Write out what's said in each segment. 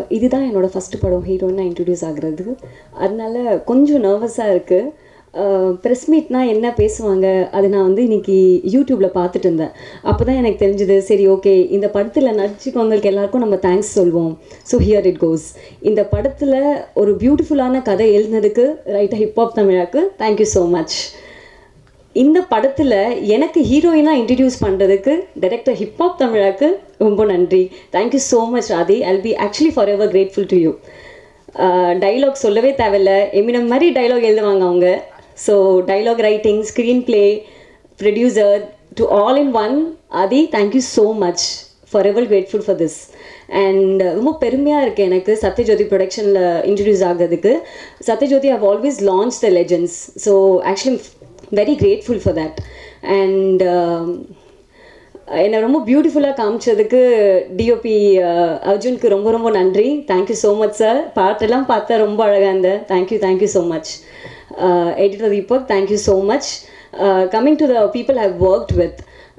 இதுதான் என்னோட ஃபஸ்ட்டு படம் ஹீரோயினாக இன்ட்ரடியூஸ் ஆகுறது அதனால கொஞ்சம் நர்வஸாக இருக்குது ப்ரெஸ் மீட்னா என்ன பேசுவாங்க அது நான் வந்து இன்னைக்கு யூடியூப்பில் பார்த்துட்டு இருந்தேன் அப்போ தான் எனக்கு தெரிஞ்சது சரி ஓகே இந்த படத்தில் நடிச்சுக்கவங்களுக்கு எல்லாருக்கும் நம்ம தேங்க்ஸ் சொல்வோம் ஸோ ஹியர் இட் கோஸ் இந்த படத்தில் ஒரு பியூட்டிஃபுல்லான கதை எழுதினதுக்கு ரைட்டாக ஹிப்ஹாப் தமிழாக்கு தேங்க்யூ ஸோ மச் இந்த படத்தில் எனக்கு ஹீரோயினாக இன்ட்ரடியூஸ் பண்ணுறதுக்கு டைரக்டர் ஹிப்ஹாப் தமிழாக்கு ரொம்ப நன்றி தேங்க்யூ ஸோ மச் ராதி I'll be actually forever grateful to you dialogue சொல்லவே தேவையில்ல எமினம் மாதிரி டைலாக் எழுதுவாங்க அவங்க so dialogue writing screenplay producer to all in one Aadhi thank you so much forever grateful for this and ரொம்ப பெருமையாக இருக்குது எனக்கு சத்யஜோதி ப்ரொடக்ஷனில் இன்ட்ரடியூஸ் ஆகிறதுக்கு Sathyajothi have always launch the legends so actually very grateful for that and என்னை ரொம்ப பியூட்டிஃபுல்லாக காமிச்சதுக்கு DOP அர்ஜுனுக்கு ரொம்ப ரொம்ப நன்றி தேங்க்யூ ஸோ மச் சார் பாட்டெல்லாம் பார்த்தா ரொம்ப அழகாக இருந்தேன் thank you thank you so much editor Deepak thank you so much coming to the people have worked with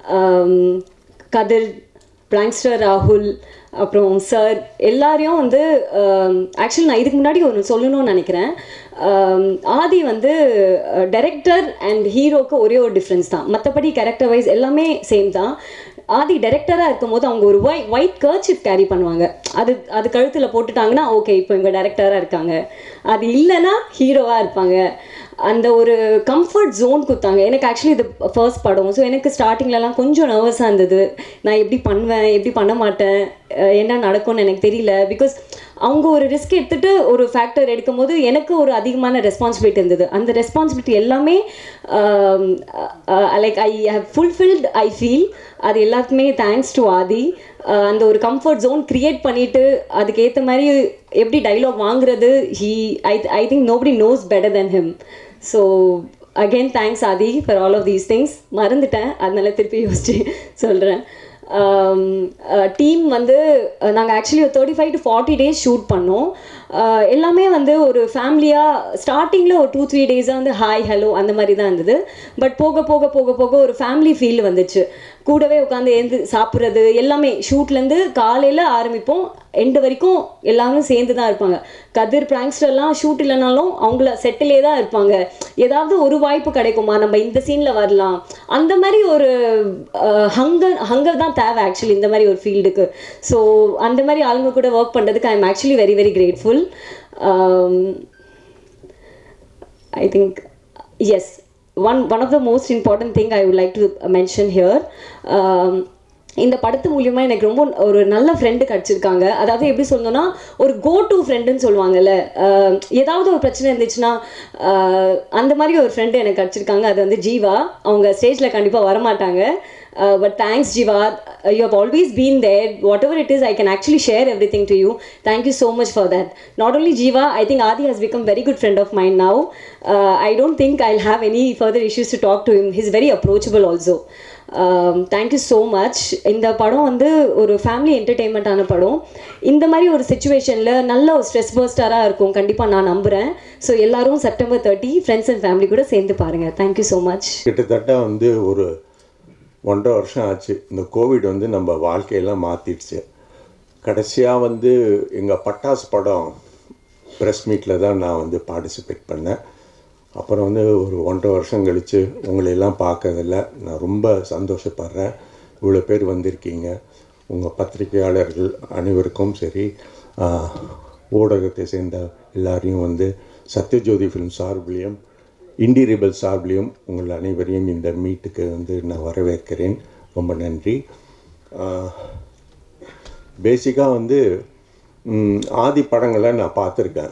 Kathir prankster ராகுல் அப்புறம் சார் எல்லாரையும் வந்து ஆக்சுவலி நான் இதுக்கு முன்னாடி ஒன்று சொல்லணும்னு நினைக்கிறேன் ஆதி வந்து டைரக்டர் அண்ட் ஹீரோக்கு ஒரே ஒரு டிஃப்ரென்ஸ் தான் மற்றபடி கேரக்டர் வைஸ் எல்லாமே சேம் தான் ஆதி டைரக்டராக இருக்கும் போது அவங்க ஒரு ஒய் ஒயிட் கர்ச்சிப் கேரி பண்ணுவாங்க அது அது கழுத்தில் போட்டுட்டாங்கன்னா ஓகே இப்போ இவங்க டைரக்டராக இருக்காங்க அது இல்லைன்னா ஹீரோவாக இருப்பாங்க அந்த ஒரு கம்ஃபர்ட் ஜோன் கொடுத்தாங்க எனக்கு ஆக்சுவலி இது ஃபர்ஸ்ட் படம் ஸோ எனக்கு ஸ்டார்டிங்லலாம் கொஞ்சம் நர்வஸாக இருந்தது நான் எப்படி பண்ணுவேன் எப்படி பண்ண மாட்டேன் என்ன நடக்கும்னு எனக்கு தெரியல பிகாஸ் அவங்க ஒரு ரிஸ்க் எடுத்துகிட்டு ஒரு ஃபேக்டர் எடுக்கும் போது எனக்கு ஒரு அதிகமான ரெஸ்பான்சிபிலிட்டி இருந்தது அந்த ரெஸ்பான்சிபிலிட்டி எல்லாமே like I have fulfilled I feel அது எல்லாத்துக்குமே தேங்க்ஸ் டு ஆதி அந்த ஒரு கம்ஃபர்ட் ஜோன் க்ரியேட் பண்ணிவிட்டு அதுக்கேற்ற மாதிரி எப்படி டைலாக் வாங்குறது he I I think nobody knows better than him so again thanks Aadhi for all of these things மறந்துட்டேன் அதனால திருப்பி யோசிச்சு சொல்கிறேன் டீம் வந்து நாங்கள் ஆக்சுவலி ஒரு thirty five to forty days shoot பண்ணோம் எல்லாமே வந்து ஒரு ஃபேமிலியாக ஸ்டார்டிங்கில் ஒரு டூ த்ரீ டேஸாக வந்து ஹாய் ஹலோ அந்த மாதிரி தான் இருந்தது பட் போக போக போக போக ஒரு ஃபேமிலி ஃபீல் வந்துச்சு கூடவே உட்காந்து எழுந்து சாப்பிட்றது எல்லாமே ஷூட்லேருந்து காலையில் ஆரம்பிப்போம் எண்டு வரைக்கும் எல்லாரும் சேர்ந்து தான் இருப்பாங்க கதிர் பிராங்ஸ்டர்லாம் ஷூட் இல்லைனாலும் அவங்கள செட்டிலே தான் இருப்பாங்க ஏதாவது ஒரு வாய்ப்பு கிடைக்குமா நம்ம இந்த சீனில் வரலாம் அந்த மாதிரி ஒரு ஹங்கர் ஹங்கர் தான் தேவை ஆக்சுவலி இந்த மாதிரி ஒரு ஃபீல்டுக்கு ஸோ அந்த மாதிரி ஆளுங்க கூட ஒர்க் பண்ணுறதுக்கு I am actually very very grateful I think is one one of the most important thing I would like to mention here um, இந்த படத்து மூலியமா எனக்கு ரொம்ப ஒரு நல்ல ஃப்ரெண்டு கிடச்சிருக்காங்க அதாவது எப்படி சொல்லணும்னா ஒரு கோ டு ஃப்ரெண்டுன்னு சொல்லுவாங்கல்ல ஏதாவது ஒரு பிரச்சனை இருந்துச்சுன்னா அந்த மாதிரி ஒரு ஃப்ரெண்டு எனக்கு கிடச்சிருக்காங்க அது வந்து ஜீவா அவங்க ஸ்டேஜில் கண்டிப்பாக வரமாட்டாங்க but thanks Jiiva you have always been there whatever it is I can actually share everything to you thank you so much for that not only Jiiva I think Aadhi has become very good friend of mind now I don't think I have any further issues to talk to him he's very approachable also thank you so much இந்த படம் வந்து ஒரு family என்டர்டெயின்மெண்ட்டான படம் இந்த மாதிரி ஒரு சுச்சுவேஷனில் நல்ல ஒரு ஸ்ட்ரெஸ் பர்ஸ்டராக இருக்கும் கண்டிப்பாக நான் நம்புகிறேன் ஸோ எல்லாரும் September thirty friends and family கூட சேர்ந்து பாருங்கள் தேங்க்யூ ஸோ மச் கிட்டத்தட்ட வந்து ஒரு ஒன்றரை வருஷம் ஆச்சு இந்த கோவிட் வந்து நம்ம வாழ்க்கையெல்லாம் மாற்றிடுச்சு கடைசியாக வந்து எங்கள் பட்டாஸ் படம் ப்ரெஸ் மீட்டில் தான் நான் வந்து பார்ட்டிசிபேட் பண்ணேன் அப்புறம் வந்து ஒரு ஒன்றரை வருஷம் கழித்து உங்களையெல்லாம் பார்க்கறதில்ல நான் ரொம்ப சந்தோஷப்படுறேன் இவ்வளோ பேர் வந்திருக்கீங்க உங்கள் பத்திரிகையாளர்கள் அனைவருக்கும் சரி ஊடகத்தை சேர்ந்த எல்லாரையும் வந்து சத்யஜோதி ஃபிலிம் சார்பிலையும் இண்டி ரிபல் சார்பிலையும் உங்கள் அனைவரையும் இந்த மீட்டுக்கு வந்து நான் வரவேற்கிறேன் ரொம்ப நன்றி பேசிக்காக வந்து ஆதி படங்களை நான் பார்த்துருக்கேன்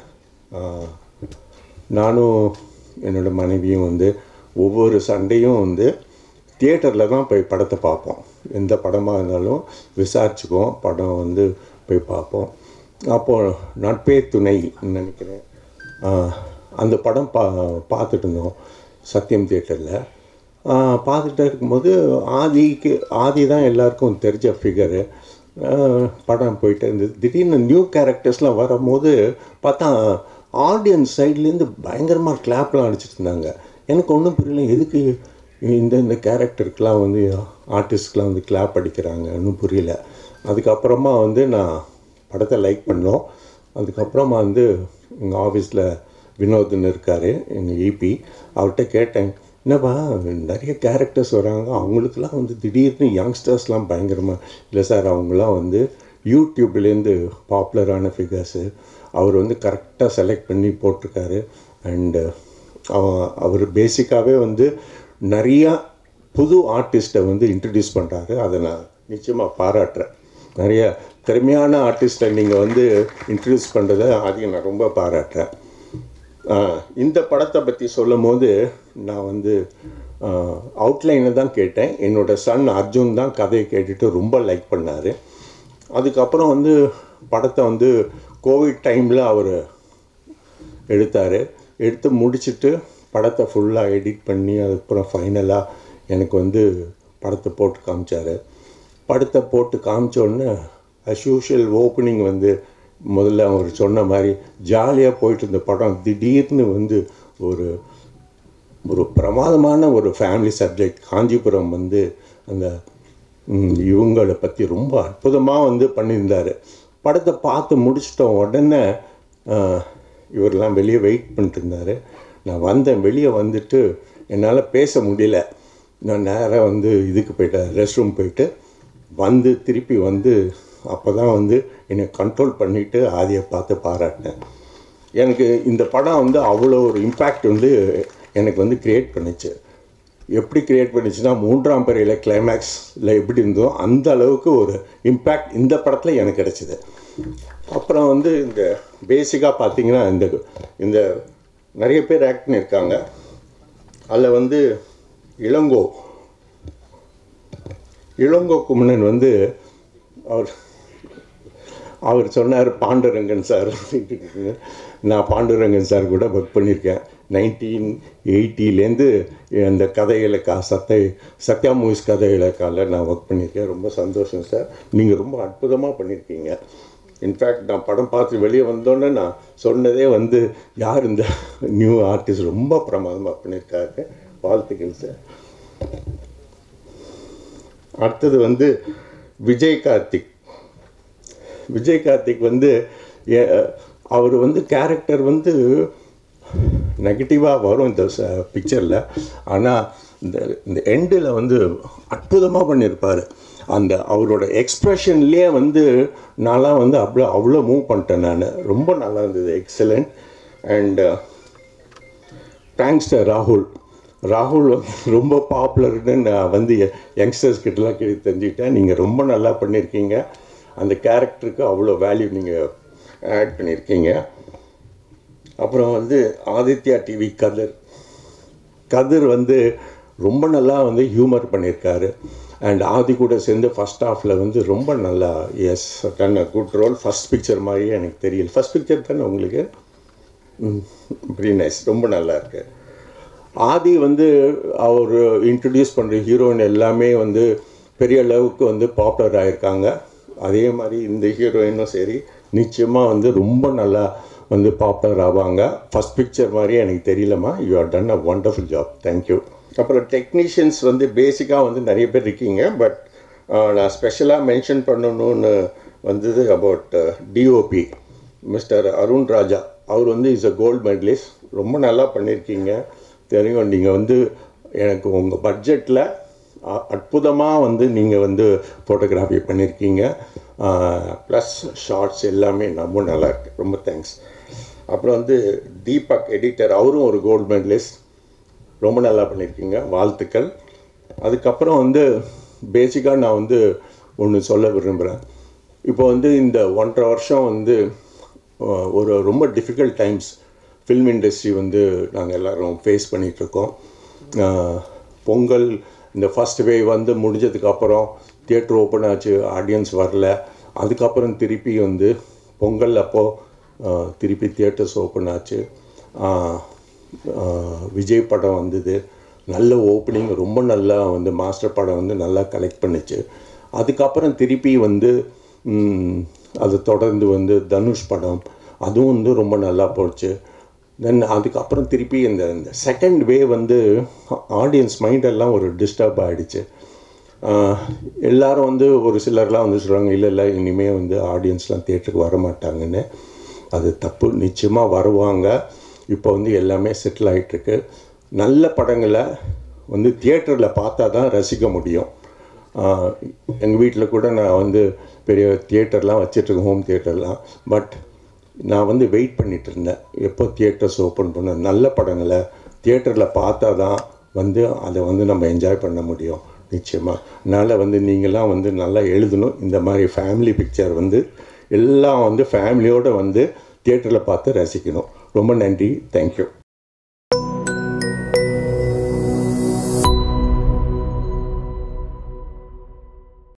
நானும் என்னோடய மனைவியும் வந்து ஒவ்வொரு சண்டையும் வந்து தியேட்டரில் தான் போய் படத்தை பார்ப்போம் எந்த படமாக இருந்தாலும் விசாரிச்சுக்குவோம் படம் வந்து போய் பார்ப்போம் அப்போது நட்பே துணை நினைக்கிறேன் அந்த படம் பா பார்த்துட்டு இருந்தோம் சத்யம் தியேட்டரில் பார்த்துட்டு இருக்கும்போது ஆதிக்கு ஆதி தான் எல்லாருக்கும் தெரிஞ்ச ஃபிகரு படம் போயிட்டு இருந்தது திடீர்னு நியூ கேரக்டர்ஸ்லாம் வரும்போது பார்த்தா ஆடியன்ஸ் சைட்லேருந்து பயங்கரமாக கிளாப்லாம் அடிச்சிட்டு இருந்தாங்க எனக்கு ஒன்றும் புரியல எதுக்கு இந்த இந்த கேரக்டருக்கெலாம் வந்து ஆர்டிஸ்ட்க்கெலாம் வந்து கிளாப் அடிக்கிறாங்கன்னு புரியல அதுக்கப்புறமா வந்து நான் படத்தை லைக் பண்ணோம் அதுக்கப்புறமா வந்து எங்கள் ஆஃபீஸில் வினோத்னு இருக்கார் எங்கள் ஈபி அவர்கிட்ட கேட்டேன் என்னப்பா நிறைய கேரக்டர்ஸ் வராங்க அவங்களுக்குலாம் வந்து திடீர்னு யங்ஸ்டர்ஸ்லாம் பயங்கரமாக இல்லை சார் அவங்களாம் வந்து யூடியூப்லேருந்து பாப்புலரான ஃபிகர்ஸு அவர் வந்து கரெக்டாக செலக்ட் பண்ணி போட்டிருக்காரு அண்டு அவர் பேசிக்காகவே வந்து நிறையா புது ஆர்டிஸ்ட்டை வந்து இன்ட்ரடியூஸ் பண்ணுறாரு அதை நான் நிச்சயமாக பாராட்டுறேன் நிறைய திறமையான ஆர்டிஸ்ட்டை நீங்கள் வந்து இன்ட்ரடியூஸ் பண்ணுறதை அதையும் நான் ரொம்ப பாராட்டுறேன் ஆஹ் இந்த படத்தை பற்றி சொல்லும் போது நான் வந்து அவுட்லைனை தான் கேட்டேன் என்னோட சன் அர்ஜுன் தான் கதையை கேட்டுட்டு ரொம்ப லைக் பண்ணார் அதுக்கப்புறம் வந்து படத்தை வந்து கோவிட் டைமில் அவர் எடுத்தார் எடுத்து முடிச்சுட்டு படத்தை ஃபுல்லாக எடிட் பண்ணி அதுக்கப்புறம் ஃபைனலாக எனக்கு வந்து படத்தை போட்டு காமிச்சார் படத்தை போட்டு காமிச்ச உடனே அஸ் யூஷுவல் ஓப்பனிங் வந்து முதல்ல அவர் சொன்ன மாதிரி ஜாலியாக போயிட்டு இருந்த படம் திடீர்னு வந்து ஒரு ஒரு பிரமாதமான ஒரு ஃபேமிலி சப்ஜெக்ட் காஞ்சிபுரம் வந்து அந்த ம், இவங்களை பற்றி ரொம்ப அற்புதமாக வந்து பண்ணியிருந்தார் படத்தை பார்த்து முடிச்சிட்ட உடனே ஆ, இவரெல்லாம் வெளியே வெயிட் பண்ணிட்டு இருந்தார் நான் வந்தேன் வெளியே வந்துட்டு என்னால் பேச முடியல நான் நேராக வந்து இதுக்கு போயிட்டேன் ரெஸ்ட் ரூம் போயிட்டு வந்து திருப்பி வந்து அப்போ தான் வந்து என்னை கண்ட்ரோல் பண்ணிவிட்டு ஆதியை பார்த்து பாராட்டினேன் எனக்கு இந்த படம் வந்து அவ்வளோ ஒரு இம்பேக்ட் வந்து எனக்கு வந்து க்ரியேட் பண்ணுச்சு எப்படி க்ரியேட் பண்ணுச்சுன்னா மூன்றாம் பிறையில் கிளைமேக்ஸில் எப்படி இருந்தோ அந்த அளவுக்கு ஒரு இம்பேக்ட் இந்த படத்தில் எனக்கு கிடைச்சிது அப்புறம் வந்து இந்த பேசிக்காக பார்த்தீங்கன்னா இந்த இந்த நிறைய பேர் ஆக்ட் பண்ணியிருக்காங்க அதில் வந்து இளங்கோ இளங்கோ குமணன் வந்து அவர் அவர் சொன்னார் பாண்டுரங்கன் சார் அப்படின்ட்டு. நான் பாண்டுரங்கன் சார் கூட ஒர்க் பண்ணியிருக்கேன் நைன்டீன் எயிட்டிலேருந்து அந்த கதைகளை கா சத்தை சத்யா மூவிஸ் கதைகளை கால நான் ஒர்க் பண்ணியிருக்கேன் ரொம்ப சந்தோஷம் சார் நீங்கள் ரொம்ப அற்புதமாக பண்ணியிருக்கீங்க இன்ஃபேக்ட் நான் படம் பார்த்து வெளியே வந்தோன்னே நான் சொன்னதே வந்து யார் இந்த நியூ ஆர்டிஸ்ட் ரொம்ப பிரமாதமாக பண்ணியிருக்காரு வாழ்த்துக்கள் சார் அடுத்தது வந்து விஜய் கார்த்திக் விஜய் கார்த்திக் வந்து எ- அவர் வந்து கேரக்டர் வந்து நெகட்டிவாக வரும் இந்த பிக்சரில் ஆனால் இந்த இந்த எண்டில் வந்து அற்புதமாக பண்ணியிருப்பார் அந்த அவரோட எக்ஸ்ப்ரெஷன்லேயே வந்து நான்லாம் வந்து அவ்வளோ அவ்வளோ மூவ் பண்ணிட்டேன் நான் ரொம்ப நல்லா இருந்தது எக்ஸலண்ட் அண்ட் தேங்க்ஸ்டர் ராகுல் ராகுல் வந்து ரொம்ப பாப்புலர்னு நான் வந்து யங்ஸ்டர்ஸ் கிட்டலாம் கேட்டு தெரிஞ்சுக்கிட்டேன் நீங்கள் ரொம்ப நல்லா பண்ணியிருக்கீங்க அந்த கேரக்டருக்கு அவ்வளோ வேல்யூ நீங்கள் ஆட் பண்ணியிருக்கீங்க அப்புறம் வந்து ஆதித்யா டிவி கதிர் கதிர் வந்து ரொம்ப நல்லா வந்து ஹியூமர் பண்ணியிருக்காரு அண்ட் ஆதி கூட சேர்ந்து ஃபஸ்ட் ஹாஃபில் வந்து ரொம்ப நல்லா has done a good role first picture மாதிரியே எனக்கு தெரியல ஃபஸ்ட் பிக்சர் தானே உங்களுக்கு வெரி நைஸ் ரொம்ப நல்லா இருக்கு ஆதி வந்து அவர் இன்ட்ரடியூஸ் பண்ணுற ஹீரோயின் எல்லாமே வந்து பெரிய அளவுக்கு வந்து பாப்புலர் ஆயிருக்காங்க அதே மாதிரி இந்த ஹீரோயினும் சரி நிச்சயமாக வந்து ரொம்ப நல்லா வந்து பாப்புலர் ஆவாங்க ஃபஸ்ட் பிக்சர் மாதிரியே எனக்கு தெரியலம்மா you are done a wonderful job thank you அப்புறம் டெக்னீஷியன்ஸ் வந்து பேசிக்காக வந்து நிறைய பேர் இருக்கீங்க பட் நான் ஸ்பெஷலாக மென்ஷன் பண்ணணும்னு வந்தது about DOP mister Arun Raja அவர் வந்து இஸ் அ கோல்டு மெடலிஸ்ட் ரொம்ப நல்லா பண்ணியிருக்கீங்க தெரியும் நீங்கள் வந்து எனக்கு உங்கள் பட்ஜெட்டில் அற்புதமாக வந்து நீங்கள் வந்து ஃபோட்டோகிராஃபி பண்ணியிருக்கீங்க ப்ளஸ் ஷார்ட்ஸ் எல்லாமே ரொம்ப நல்லா இருக்கு ரொம்ப தேங்க்ஸ் அப்புறம் வந்து தீபக் எடிட்டர் அவரும் ஒரு கோல்டு மெடலிஸ்ட் ரொம்ப நல்லா பண்ணியிருக்கீங்க வாழ்த்துக்கள் அதுக்கப்புறம் வந்து பேசிக்காக நான் வந்து ஒன்று சொல்ல விரும்புகிறேன் இப்போ வந்து இந்த ஒன்றரை வருஷம் வந்து அஹ், ஒரு ரொம்ப டிஃபிகல்ட் டைம்ஸ் ஃபில்ம் இண்டஸ்ட்ரி வந்து நாங்கள் எல்லோரும் ஃபேஸ் பண்ணிகிட்ருக்கோம் பொங்கல் இந்த ஃபஸ்ட் வேவ் வந்து முடிஞ்சதுக்கப்புறம் தியேட்டர் ஓப்பன் ஆச்சு ஆடியன்ஸ் வரல அதுக்கப்புறம் திருப்பி வந்து பொங்கல் அப்போது திருப்பி தியேட்டர்ஸ் ஓப்பன் ஆச்சு ஆஹ், ஆஹ், விஜய் படம் வந்தது நல்ல ஓப்பனிங் ரொம்ப நல்லா வந்து மாஸ்டர் படம் வந்து நல்லா கலெக்ட் பண்ணுச்சு அதுக்கப்புறம் திருப்பி வந்து ம், அது தொடர்ந்து வந்து தனுஷ் படம் அதுவும் வந்து ரொம்ப நல்லா போச்சு தென் அதுக்கப்புறம் திருப்பி இந்த இந்த செகண்ட் வே வந்து ஆடியன்ஸ் மைண்டெல்லாம் ஒரு டிஸ்டர்ப் ஆகிடுச்சு எல்லாரும் வந்து ஒரு சிலர்லாம் வந்து சொல்கிறாங்க இல்லை இல்லை இனிமேல் வந்து ஆடியன்ஸ்லாம் தியேட்டருக்கு வர மாட்டாங்கன்னு அது தப்பு நிச்சயமாக வருவாங்க இப்போ வந்து எல்லாமே செட்டில் ஆகிட்டுருக்கு நல்ல படங்களை வந்து தியேட்டரில் பார்த்தா தான் ரசிக்க முடியும் எங்கள் வீட்டில் கூட நான் வந்து பெரிய தியேட்டர்லாம் வச்சிட்ருக்கேன் ஹோம் தியேட்டர்லாம் பட் நான் வந்து வெயிட் பண்ணிட்டு இருந்தேன் எப்போ தியேட்டர்ஸ் ஓப்பன் பண்ண நல்ல படங்களை தியேட்டரில் பார்த்தா தான் வந்து அதை வந்து நம்ம என்ஜாய் பண்ண முடியும் நிச்சயமாக அதனால் வந்து நீங்களாம் வந்து நல்லா எழுதணும் இந்த மாதிரி ஃபேமிலி பிக்சர் வந்து எல்லாம் வந்து ஃபேமிலியோடு வந்து தியேட்டரில் பார்த்து ரசிக்கணும் ரொம்ப நன்றி தேங்க்யூ